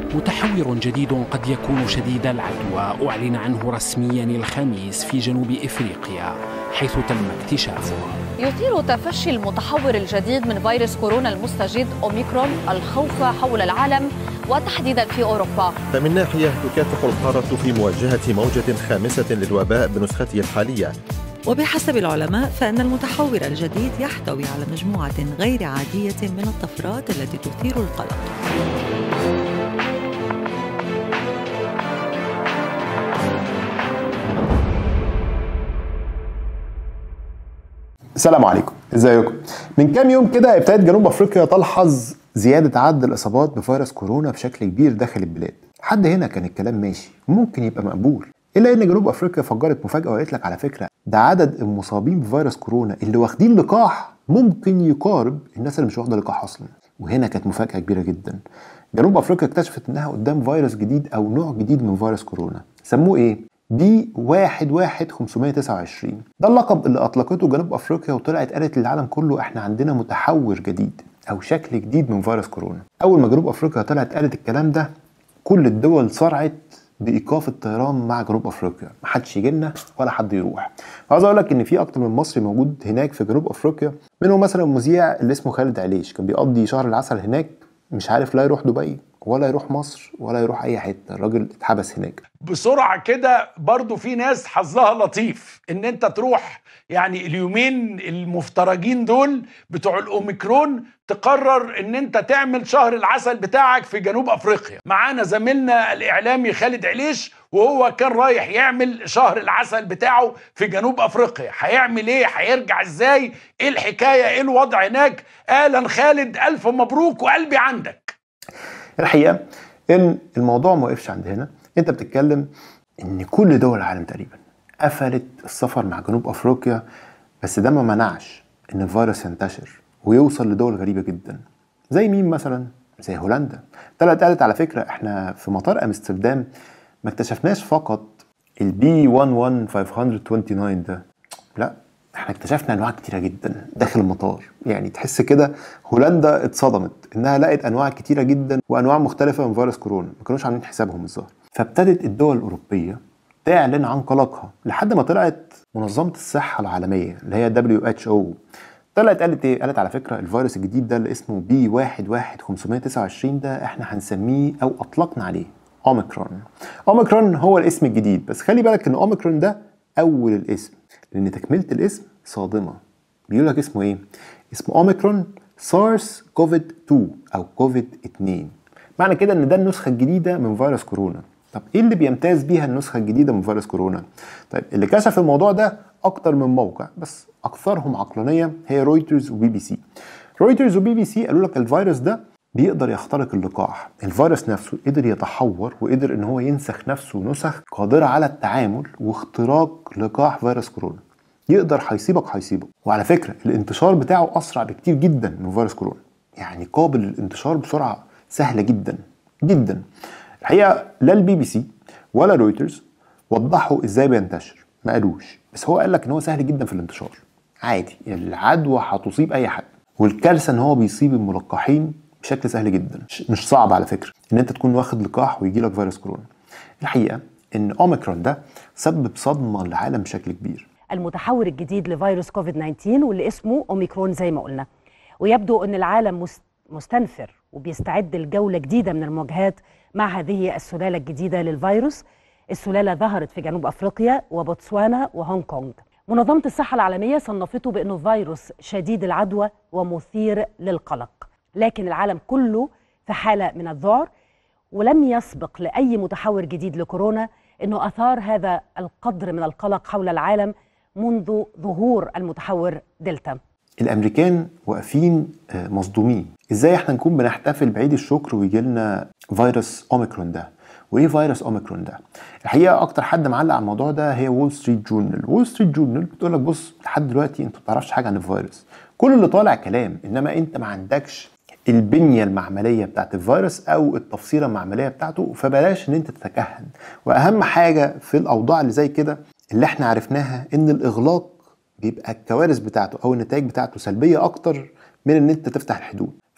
متحور جديد قد يكون شديد العدوى أعلن عنه رسميا الخميس في جنوب إفريقيا حيث تم اكتشافه يثير تفشي المتحور الجديد من فيروس كورونا المستجد أوميكرون الخوف حول العالم وتحديدا في أوروبا فمن ناحية تكافح القارة في مواجهة موجة خامسة للوباء بنسخته الحالية وبحسب العلماء فإن المتحور الجديد يحتوي على مجموعة غير عادية من الطفرات التي تثير القلق السلام عليكم ازيكم من كام يوم كده ابتدت جنوب افريقيا تلحظ زياده عدد الاصابات بفيروس كورونا بشكل كبير داخل البلاد لحد هنا كان الكلام ماشي وممكن يبقى مقبول الا ان جنوب افريقيا فجرت مفاجاه وقالت لك على فكره ده عدد المصابين بفيروس كورونا اللي واخدين لقاح ممكن يقارب الناس اللي مش واخده لقاح اصلا وهنا كانت مفاجاه كبيره جدا جنوب افريقيا اكتشفت انها قدام فيروس جديد او نوع جديد من فيروس كورونا سموه ايه بي 11529 ده اللقب اللي اطلقته جنوب افريقيا وطلعت قالت للعالم كله احنا عندنا متحور جديد او شكل جديد من فيروس كورونا اول ما جنوب افريقيا طلعت قالت الكلام ده كل الدول صرعت بايقاف الطيران مع جنوب افريقيا محدش يجي لنا ولا حد يروح عاوز اقول لك ان في اكتر من مصري موجود هناك في جنوب افريقيا منهم مثلا المذيع اللي اسمه خالد عليش كان بيقضي شهر العسل هناك مش عارف لا يروح دبي ولا يروح مصر ولا يروح اي حته الراجل اتحبس هناك بسرعه كده برضو في ناس حظها لطيف ان انت تروح يعني اليومين المفترجين دول بتوع الاوميكرون تقرر ان انت تعمل شهر العسل بتاعك في جنوب افريقيا معانا زميلنا الاعلامي خالد عليش وهو كان رايح يعمل شهر العسل بتاعه في جنوب افريقيا هيعمل ايه هيرجع ازاي ايه الحكايه ايه الوضع هناك اهلا خالد الف مبروك وقلبي عندك الحقيقه ان الموضوع ما وقفش عند هنا انت بتتكلم ان كل دول العالم تقريبا قفلت السفر مع جنوب افريقيا بس ده ما منعش ان الفيروس ينتشر ويوصل لدول غريبه جدا زي مين مثلا زي هولندا طلعت قالت على فكره احنا في مطار امستردام ما اكتشفناش فقط البي 11529 ده لا احنا اكتشفنا انواع كتيره جدا داخل المطار يعني تحس كده هولندا اتصدمت انها لقت انواع كتيره جدا وانواع مختلفه من فيروس كورونا ما كانوش عاملين حسابهم الظاهر فابتدت الدول الاوروبيه تعلن عن قلقها لحد ما طلعت منظمه الصحه العالميه اللي هي WHO طلعت قالت ايه؟ قالت على فكره الفيروس الجديد ده اللي اسمه بي 11529 ده احنا هنسميه او اطلقنا عليه اوميكرون. اوميكرون هو الاسم الجديد بس خلي بالك ان اوميكرون ده اول الاسم لان تكمله الاسم صادمه. بيقول لك اسمه ايه؟ اسمه اوميكرون سارس كوفيد 2 او كوفيد 2 معنى كده ان ده النسخه الجديده من فيروس كورونا طب ايه اللي بيمتاز بيها النسخه الجديده من فيروس كورونا طيب اللي كشف الموضوع ده اكتر من موقع بس اكثرهم عقلانيه هي رويترز وبي بي سي رويترز وبي بي سي قالوا لك الفيروس ده بيقدر يخترق اللقاح الفيروس نفسه قدر يتحور وقدر ان هو ينسخ نفسه نسخ قادره على التعامل واختراق لقاح فيروس كورونا يقدر هيصيبك هيصيبك وعلى فكره الانتشار بتاعه اسرع بكتير جدا من فيروس كورونا يعني قابل للانتشار بسرعه سهله جدا جدا الحقيقه لا البي بي سي ولا رويترز وضحوا ازاي بينتشر ما قالوش بس هو قال لك ان هو سهل جدا في الانتشار عادي العدوى هتصيب اي حد والكارثه ان هو بيصيب الملقحين بشكل سهل جدا مش صعب على فكره ان انت تكون واخد لقاح ويجي لك فيروس كورونا الحقيقه ان اوميكرون ده سبب صدمه للعالم بشكل كبير المتحور الجديد لفيروس كوفيد 19 واللي اسمه اوميكرون زي ما قلنا ويبدو ان العالم مستنفر وبيستعد لجوله جديده من المواجهات مع هذه السلاله الجديده للفيروس السلاله ظهرت في جنوب افريقيا وبوتسوانا وهونج كونج منظمه الصحه العالميه صنفته بانه فيروس شديد العدوى ومثير للقلق لكن العالم كله في حاله من الذعر ولم يسبق لاي متحور جديد لكورونا انه اثار هذا القدر من القلق حول العالم منذ ظهور المتحور دلتا الامريكان واقفين مصدومين ازاي احنا نكون بنحتفل بعيد الشكر ويجي لنا فيروس اوميكرون ده وايه فيروس اوميكرون ده الحقيقه اكتر حد معلق على الموضوع ده هي وول ستريت جورنال وول ستريت جورنال بتقول لك بص لحد دلوقتي انت ما بتعرفش حاجه عن الفيروس كل اللي طالع كلام انما انت ما عندكش البنيه المعمليه بتاعت الفيروس او التفصيله المعمليه بتاعته فبلاش ان انت تتكهن واهم حاجه في الاوضاع اللي زي كده اللي احنا عرفناها ان الاغلاق بيبقى الكوارث بتاعته او النتائج بتاعته سلبيه اكتر من ان انت تفتح الحدود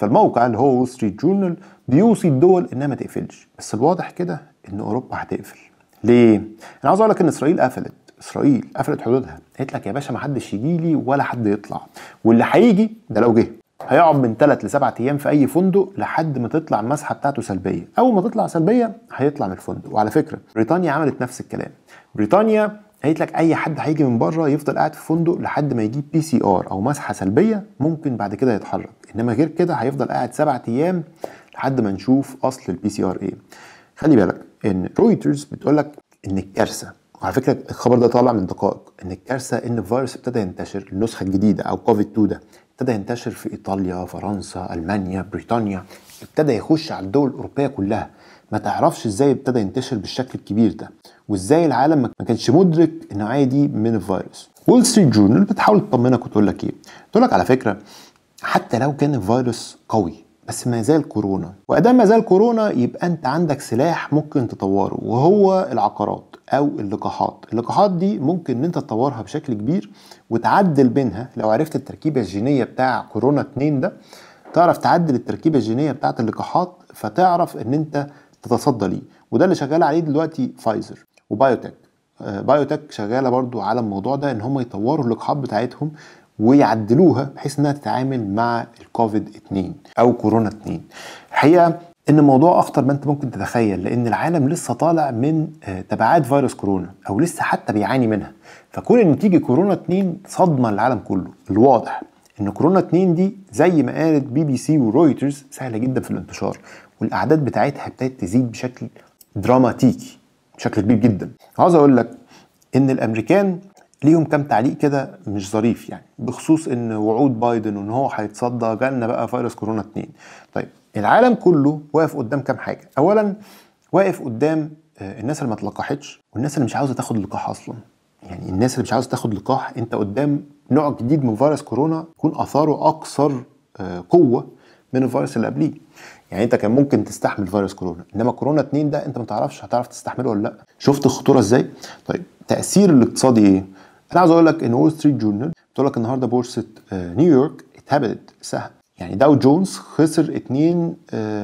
فالموقع اللي هو وول ستريت جورنال بيوصي الدول انها ما تقفلش بس الواضح كده ان اوروبا هتقفل ليه انا عاوز اقول لك ان اسرائيل قفلت اسرائيل قفلت حدودها قالت لك يا باشا ما حدش يجي لي ولا حد يطلع واللي هيجي ده لو جه هيقعد من 3 ل 7 ايام في اي فندق لحد ما تطلع المسحه بتاعته سلبيه اول ما تطلع سلبيه هيطلع من الفندق وعلى فكره بريطانيا عملت نفس الكلام بريطانيا قالت لك اي حد هيجي من بره يفضل قاعد في فندق لحد ما يجيب بي سي ار او مسحه سلبيه ممكن بعد كده يتحرك انما غير كده هيفضل قاعد 7 ايام لحد ما نشوف اصل البي سي ار ايه خلي بالك ان رويترز بتقول لك ان الكارثه وعلى فكره الخبر ده طالع من دقائق ان الكارثه ان الفيروس ابتدى ينتشر النسخه الجديده او كوفيد 2 ده ابتدى ينتشر في ايطاليا فرنسا المانيا بريطانيا ابتدى يخش على الدول الاوروبيه كلها ما تعرفش ازاي ابتدى ينتشر بالشكل الكبير ده وازاي العالم ما كانش مدرك النوعيه دي من الفيروس وول ستريت جورنال بتحاول تطمنك وتقول لك ايه تقول لك على فكره حتى لو كان الفيروس قوي بس ما زال كورونا وادام ما زال كورونا يبقى انت عندك سلاح ممكن تطوره وهو العقارات او اللقاحات اللقاحات دي ممكن ان انت تطورها بشكل كبير وتعدل منها لو عرفت التركيبه الجينيه بتاع كورونا 2 ده تعرف تعدل التركيبه الجينيه بتاعت اللقاحات فتعرف ان انت تتصدى ليه وده اللي شغال عليه دلوقتي فايزر وبايوتك بايوتك شغاله برضو على الموضوع ده ان هم يطوروا اللقاحات بتاعتهم ويعدلوها بحيث انها تتعامل مع الكوفيد 2 او كورونا 2 الحقيقه ان الموضوع اخطر ما انت ممكن تتخيل لان العالم لسه طالع من تبعات فيروس كورونا او لسه حتى بيعاني منها فكون ان تيجي كورونا 2 صدمه للعالم كله الواضح ان كورونا 2 دي زي ما قالت بي بي سي ورويترز سهله جدا في الانتشار والاعداد بتاعتها ابتدت تزيد بشكل دراماتيكي بشكل كبير جدا عاوز اقول لك ان الامريكان ليهم كام تعليق كده مش ظريف يعني بخصوص ان وعود بايدن وان هو هيتصدى جالنا بقى فيروس كورونا 2 طيب العالم كله واقف قدام كام حاجه اولا واقف قدام الناس اللي ما تلقحتش والناس اللي مش عاوزه تاخد لقاح اصلا يعني الناس اللي مش عاوزه تاخد لقاح انت قدام نوع جديد من فيروس كورونا يكون اثاره اكثر قوه من الفيروس اللي قبليه يعني انت كان ممكن تستحمل فيروس كورونا انما كورونا 2 ده انت ما تعرفش هتعرف تستحمله ولا لا شفت الخطوره ازاي طيب تاثير الاقتصادي ايه انا عاوز اقول لك ان وول ستريت جورنال بتقول لك النهارده بورصه نيويورك اتهبدت سهم يعني داو جونز خسر 2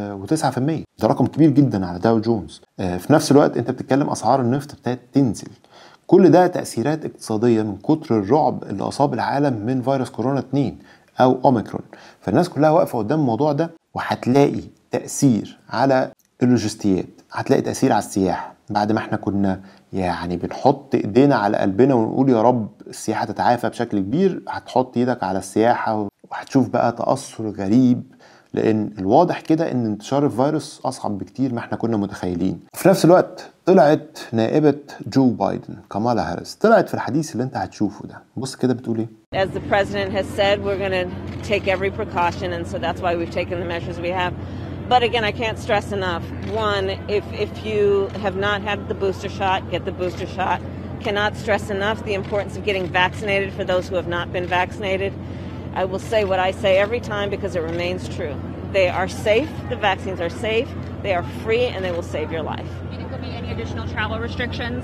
و9% ده رقم كبير جدا على داو جونز في نفس الوقت انت بتتكلم اسعار النفط ابتدت تنزل كل ده تاثيرات اقتصاديه من كتر الرعب اللي اصاب العالم من فيروس كورونا 2 او اوميكرون فالناس كلها واقفه قدام الموضوع ده وهتلاقي تاثير على اللوجستيات هتلاقي تاثير على السياحه بعد ما احنا كنا يعني بنحط ايدينا على قلبنا ونقول يا رب السياحه تتعافى بشكل كبير هتحط ايدك على السياحه وهتشوف بقى تاثر غريب لان الواضح كده ان انتشار الفيروس اصعب بكتير ما احنا كنا متخيلين في نفس الوقت طلعت نائبة جو بايدن كامالا هاريس طلعت في الحديث اللي انت هتشوفه ده بص كده بتقول ايه As the president has said, we're going to take every precaution, and so that's why we've taken the measures we have. But again, I can't stress enough. One, if, if you have not had the booster shot, get the booster shot. Cannot stress enough the importance of getting vaccinated for those who have not been vaccinated. I will say what I say every time because it remains true. They are safe, the vaccines are safe, they are free, and they will save your life. Do you think there'll be any additional travel restrictions?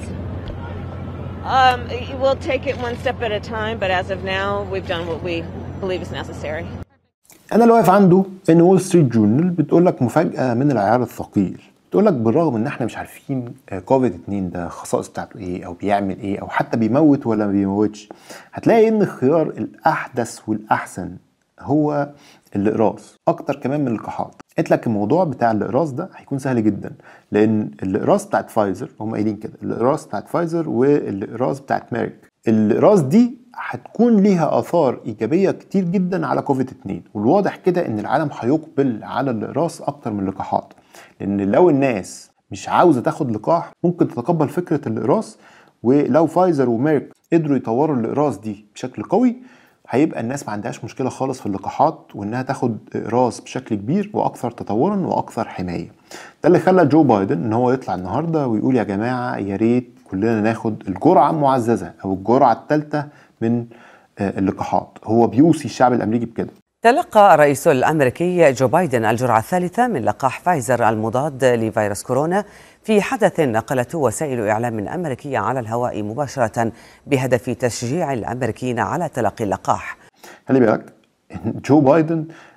Um, we'll take it one step at a time, but as of now, we've done what we believe is necessary. انا اللي واقف عنده ان وول ستريت جورنال بتقول لك مفاجاه من العيار الثقيل بتقول لك بالرغم ان احنا مش عارفين كوفيد 2 ده الخصائص بتاعته ايه او بيعمل ايه او حتى بيموت ولا ما بيموتش هتلاقي ان الخيار الاحدث والاحسن هو الاقراص اكتر كمان من اللقاحات قلت لك الموضوع بتاع الاقراص ده هيكون سهل جدا لان الاقراص بتاعت فايزر هم قايلين كده الاقراص بتاعت فايزر والاقراص بتاعت ميرك الاقراص دي هتكون ليها اثار ايجابيه كتير جدا على كوفيد 2 والواضح كده ان العالم هيقبل على الاقراص اكتر من اللقاحات لان لو الناس مش عاوزه تاخد لقاح ممكن تتقبل فكره الاقراص ولو فايزر وميرك قدروا يطوروا الاقراص دي بشكل قوي هيبقى الناس ما عندهاش مشكله خالص في اللقاحات وانها تاخد اقراص بشكل كبير واكثر تطورا واكثر حمايه ده اللي خلى جو بايدن ان هو يطلع النهارده ويقول يا جماعه يا ريت كلنا ناخد الجرعه المعززه او الجرعه الثالثه من اللقاحات هو بيوصي الشعب الامريكي بكده تلقى الرئيس الامريكي جو بايدن الجرعه الثالثه من لقاح فايزر المضاد لفيروس كورونا في حدث نقلته وسائل اعلام امريكيه على الهواء مباشره بهدف تشجيع الامريكيين على تلقي اللقاح. خلي بالك جو بايدن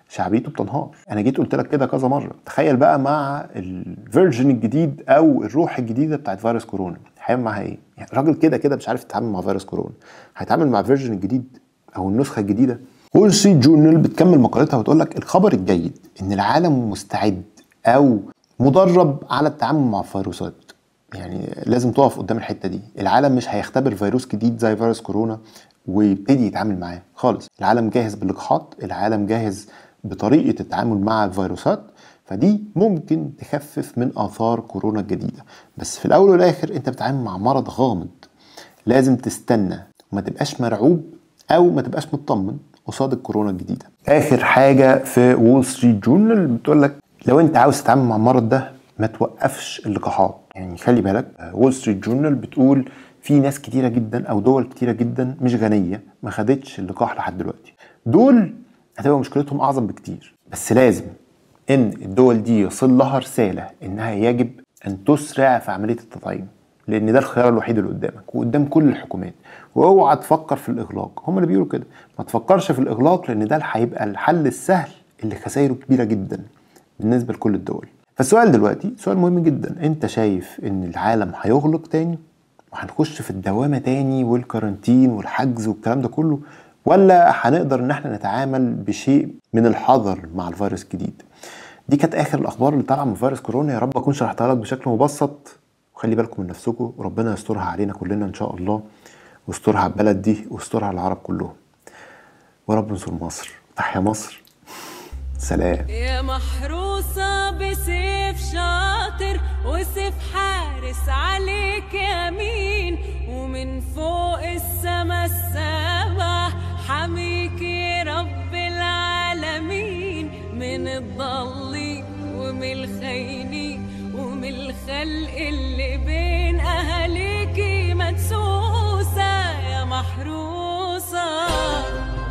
شعبيته بتنهار انا جيت قلت لك كده كذا مره تخيل بقى مع الفيرجن الجديد او الروح الجديده بتاعت فيروس كورونا هيعمل معاها ايه يعني راجل كده كده مش عارف يتعامل مع فيروس كورونا هيتعامل مع الفيرجن الجديد او النسخه الجديده وول ستريت جورنال بتكمل مقالتها وتقول لك الخبر الجيد ان العالم مستعد او مدرب على التعامل مع الفيروسات يعني لازم تقف قدام الحته دي العالم مش هيختبر فيروس جديد زي فيروس كورونا ويبتدي يتعامل معاه خالص العالم جاهز باللقاحات العالم جاهز بطريقه التعامل مع الفيروسات فدي ممكن تخفف من اثار كورونا الجديده بس في الاول والاخر انت بتتعامل مع مرض غامض لازم تستنى وما تبقاش مرعوب او ما تبقاش مطمن قصاد الكورونا الجديده اخر حاجه في وول ستريت جورنال بتقول لك لو انت عاوز تتعامل مع المرض ده ما توقفش اللقاحات يعني خلي بالك وول ستريت جورنال بتقول في ناس كتيره جدا او دول كتيره جدا مش غنيه ما خدتش اللقاح لحد دلوقتي دول هتبقى مشكلتهم اعظم بكتير بس لازم ان الدول دي يصل لها رساله انها يجب ان تسرع في عمليه التطعيم لان ده الخيار الوحيد اللي قدامك وقدام كل الحكومات واوعى تفكر في الاغلاق هم اللي بيقولوا كده ما تفكرش في الاغلاق لان ده هيبقى الحل السهل اللي خسائره كبيره جدا بالنسبه لكل الدول فالسؤال دلوقتي سؤال مهم جدا انت شايف ان العالم هيغلق تاني وهنخش في الدوامه تاني والكارانتين والحجز والكلام ده كله ولا هنقدر ان احنا نتعامل بشيء من الحذر مع الفيروس الجديد دي كانت اخر الاخبار اللي طالعه من فيروس كورونا يا رب اكون شرحتها لك بشكل مبسط وخلي بالكم من نفسكم وربنا يسترها علينا كلنا ان شاء الله واسترها على البلد دي واسترها على العرب كلهم ورب انصر مصر تحيا مصر سلام يا محروسة بسيف شاطر وسيف حارس عليك يمين ومن فوق السما السبع حميك يا رب العالمين من الضالين ومن الخاينين ومن الخلق اللي بين